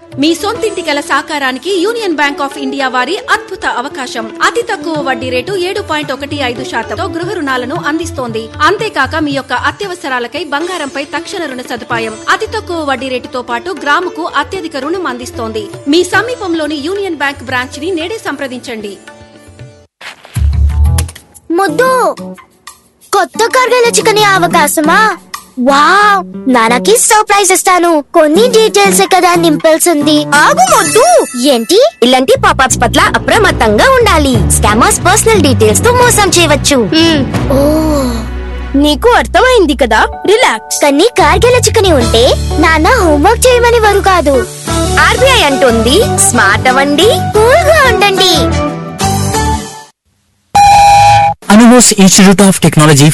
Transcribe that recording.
మీ సొంతింటి కల సాకారానికి యూనియన్ బ్యాంక్ ఆఫ్ ఇండియా వారి అద్భుత అవకాశం అతి తక్కువ వడ్డీ రేటు ఏడు పాయింట్ ఒకటి ఐదు శాతంతో గృహ రుణాలను అందిస్తోంది అంతేకాక మీ యొక్క అత్యవసరాలకై బంగారంపై తక్షణ రుణ సదుపాయం అతి తక్కువ వడ్డీ రేటుతో పాటు గ్రాముకు అత్యధిక రుణం అందిస్తోంది మీ సమీపంలోని యూనియన్ బ్యాంక్ బ్రాంచ్ ని నేడే సంప్రదించండి ముద్దు కొత్త కర్గల చికెన్ అవకాశమా వావ్ నాన్నకి సర్ప్రైజ్ ఇస్తాను కొన్ని డీటెయిల్స్ కదా నింపాల్సింది ఆగు మొద్దు ఏంటి ఇలాంటి పాపాప్స్ పట్ల అప్రమత్తంగా ఉండాలి స్కామర్స్ పర్సనల్ డీటెయిల్స్ తో మోసం చేయవచ్చు ఓ నీకు అర్థమైంది కదా రిలాక్స్ కానీ కార్గిల చికెన్ ఉంటే నాన్న హోంవర్క్ చేయమని వారు కాదు ఆర్బీఐ అంటుంది స్మార్ట్ అవ్వండి కూల్ గా ఉండండి Anuvos Institute of Technology